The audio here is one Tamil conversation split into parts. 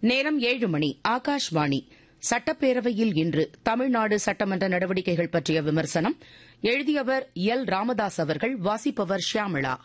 நேரம் ஏழு மணி ஆகாஷ்வாணி சட்டப்பேரவையில் இன்று தமிழ்நாடு சட்டமன்ற நடவடிக்கைகள் பற்றிய விமர்சனம் எழுதியவர் எல் ராமதாஸ் அவர்கள் வாசிப்பவர் ஷியாமளா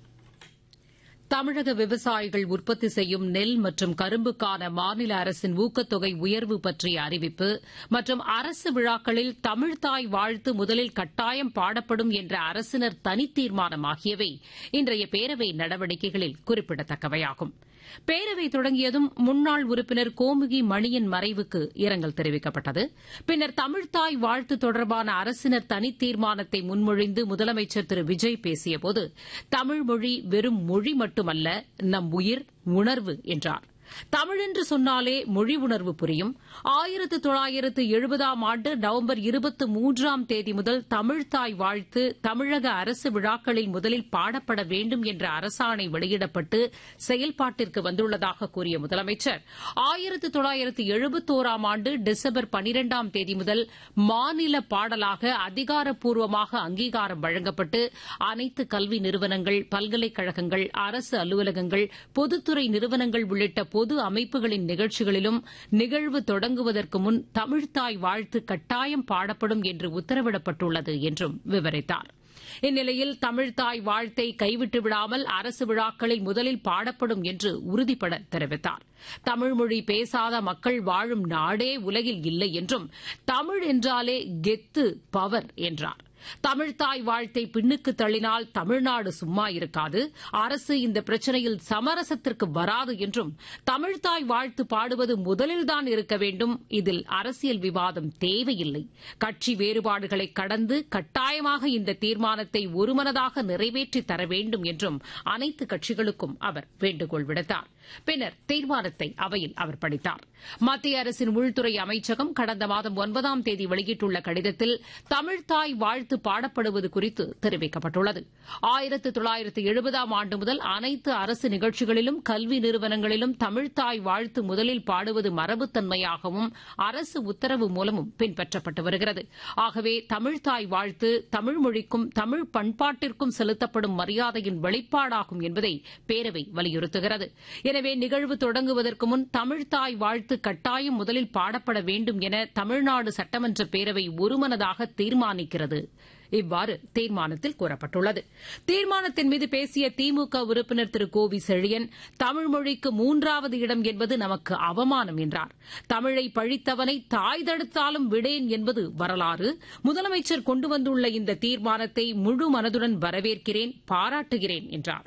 தமிழக விவசாயிகள் உற்பத்தி செய்யும் நெல் மற்றும் கரும்புக்கான மாநில அரசின் ஊக்கத்தொகை உயர்வு பற்றிய அறிவிப்பு மற்றும் அரசு விழாக்களில் தமிழ்தாய் வாழ்த்து முதலில் கட்டாயம் பாடப்படும் என்ற அரசினர் தனித்தீர்மானம் ஆகியவை இன்றைய பேரவை நடவடிக்கைகளில் குறிப்பிடத்தக்கவையாகும் பேரவை தொடங்கியதும் முன்னாள் உறுப்பினர் கோமுகி மணியன் மறைவுக்கு இரங்கல் தெரிவிக்கப்பட்டது பின்னர் தமிழ்தாய் வாழ்த்து தொடர்பான அரசினர் தனித்தீர்மானத்தை முன்மொழிந்து முதலமைச்சர் திரு விஜய் பேசியபோது தமிழ் மொழி வெறும் மொழி மட்டுமல்ல நம் உயிர் உணர்வு என்றார் தமிழென்று சொன்னாலே மொழி உணர்வு புரியும் ஆயிரத்து தொள்ளாயிரத்து எழுபதாம் ஆண்டு நவம்பர் இருபத்தி மூன்றாம் தேதி முதல் தமிழ்தாய் வாழ்த்து தமிழக அரசு விழாக்களில் முதலில் பாடப்பட வேண்டும் என்ற அரசாணை வெளியிடப்பட்டு செயல்பாட்டிற்கு வந்துள்ளதாக கூறிய முதலமைச்சர் ஆயிரத்து தொள்ளாயிரத்து எழுபத்தோராம் ஆண்டு டிசம்பர் பனிரெண்டாம் தேதி முதல் மாநில பாடலாக அதிகாரப்பூர்வமாக அங்கீகாரம் வழங்கப்பட்டு அனைத்து கல்வி நிறுவனங்கள் பல்கலைக்கழகங்கள் அரசு அலுவலகங்கள் பொதுத்துறை நிறுவனங்கள் உள்ளிட்ட பொது அமைப்புகளின் நிகழ்ச்சிகளிலும் நிகழ்வு தொடங்குவதற்கு முன் தமிழ்தாய் வாழ்த்து கட்டாயம் பாடப்படும் என்று உத்தரவிடப்பட்டுள்ளது என்றும் விவரித்தார் இந்நிலையில் தமிழ்தாய் வாழ்த்தை கைவிட்டு விடாமல் அரசு விழாக்களில் முதலில் பாடப்படும் என்று உறுதிபட தெரிவித்தார் தமிழ்மொழி பேசாத மக்கள் வாழும் நாடே உலகில் இல்லை என்றும் தமிழ் என்றாலே கெத்து பவர் என்றார் தமிழ்தாய் வாழ்த்தை பின்னுக்கு தள்ளினால் தமிழ்நாடு சும்மா இருக்காது அரசு இந்த பிரச்சினையில் சமரசத்திற்கு வராது என்றும் தமிழ்தாய் வாழ்த்து பாடுவது முதலில்தான் இருக்க வேண்டும் இதில் அரசியல் விவாதம் தேவையில்லை கட்சி வேறுபாடுகளை கடந்து கட்டாயமாக இந்த தீர்மானத்தை ஒருமனதாக நிறைவேற்றி தர வேண்டும் என்றும் அனைத்து கட்சிகளுக்கும் அவர் வேண்டுகோள் விடுத்தார் பின்னர் தீர்மானத்தை அவையில் அவர் படித்தார் மத்திய அரசின் உள்துறை அமைச்சகம் கடந்த மாதம் ஒன்பதாம் தேதி வெளியிட்டுள்ள கடிதத்தில் தமிழ்தாய் வாழ்த்து பாடப்படுவது குறித்து தெரிவிக்கப்பட்டுள்ளது ஆயிரத்து தொள்ளாயிரத்து எழுபதாம் ஆண்டு முதல் அனைத்து அரசு நிகழ்ச்சிகளிலும் கல்வி நிறுவனங்களிலும் தமிழ்தாய் வாழ்த்து முதலில் பாடுவது மரபுத்தன்மையாகவும் அரசு உத்தரவு மூலமும் பின்பற்றப்பட்டு வருகிறது ஆகவே தமிழ்தாய் வாழ்த்து தமிழ் மொழிக்கும் தமிழ் பண்பாட்டிற்கும் செலுத்தப்படும் மரியாதையின் வெளிப்பாடாகும் என்பதை பேரவை வலியுறுத்துகிறது எனவே நிகழ்வு தொடங்குவதற்கு முன் தமிழ்தாய் வாழ்த்து கட்டாயம் முதலில் பாடப்பட வேண்டும் என தமிழ்நாடு சட்டமன்ற பேரவை ஒருமனதாக தீர்மானிக்கிறது இவ்வாறு தீர்மானத்தில் கூறப்பட்டுள்ளது தீர்மானத்தின் மீது பேசிய திமுக உறுப்பினர் திரு கோவி செழியன் தமிழ் மொழிக்கு மூன்றாவது இடம் என்பது நமக்கு அவமானம் என்றார் தமிழை பழித்தவனை தாய் தடுத்தாலும் விடேன் என்பது வரலாறு முதலமைச்சர் கொண்டு வந்துள்ள இந்த தீர்மானத்தை முழு மனதுடன் வரவேற்கிறேன் பாராட்டுகிறேன் என்றார்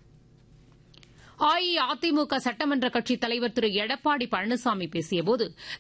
அஇஅதிமுக சட்டமன்ற கட்சித் தலைவர் திரு எடப்பாடி பழனிசாமி பேசியபோது